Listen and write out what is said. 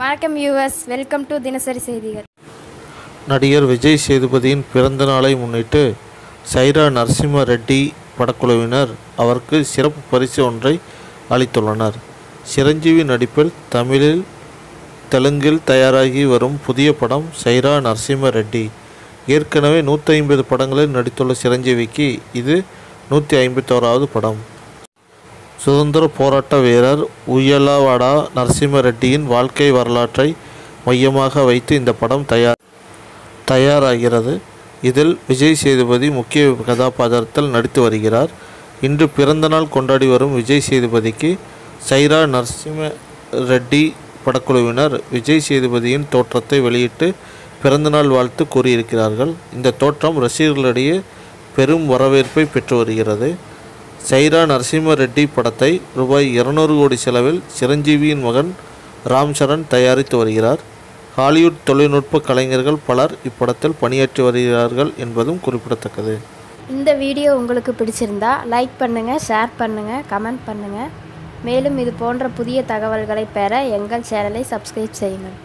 வணக்கம் US welcome to தினசரி செய்திகள் நடிகர் விஜய் சேதுபதியின் பிறந்த நாளை முன்னிட்டு சைரா நரசிம்ம ரெட்டி படக்குழுவினர் அவருக்கு சிறப்பு பரிசு ஒன்றை அளித்துள்ளனர் சிரஞ்சீவி நடிப்பில் தமிழில் தெலுங்கில் தயாராகி வரும் புதிய படம் சைரா நரசிம்ம ரெட்டி ஏற்கனவே நூற்றி ஐம்பது படங்களில் நடித்துள்ள சிரஞ்சீவிக்கு இது நூற்றி ஐம்பத்தோராவது படம் சுதந்திர போராட்ட வீரர் உய்யலவாடா நரசிம்ம ரெட்டியின் வாழ்க்கை வரலாற்றை மையமாக வைத்து இந்த படம் தயார் தயாராகிறது இதில் விஜய் சேதுபதி முக்கிய கதாபாத்திரத்தில் நடித்து வருகிறார் இன்று பிறந்தநாள் கொண்டாடி வரும் விஜய் சேதுபதிக்கு சைரா நரசிம்ம ரெட்டி படக்குழுவினர் விஜய் சேதுபதியின் தோற்றத்தை வெளியிட்டு பிறந்தநாள் வாழ்த்து கூறியிருக்கிறார்கள் இந்த தோற்றம் ரசிகர்களிடையே பெரும் வரவேற்பை பெற்று வருகிறது சைரா நரசிம்ம ரெட்டி படத்தை ரூபாய் இருநூறு கோடி செலவில் சிரஞ்சீவியின் மகன் ராம் சரண் தயாரித்து வருகிறார் ஹாலிவுட் தொழில்நுட்ப கலைஞர்கள் பலர் இப்படத்தில் பணியாற்றி வருகிறார்கள் என்பதும் குறிப்பிடத்தக்கது இந்த வீடியோ உங்களுக்கு பிடிச்சிருந்தா லைக் பண்ணுங்கள் ஷேர் பண்ணுங்கள் கமெண்ட் பண்ணுங்கள் மேலும் இது போன்ற புதிய தகவல்களை பெற எங்கள் சேனலை சப்ஸ்கிரைப் செய்யுங்கள்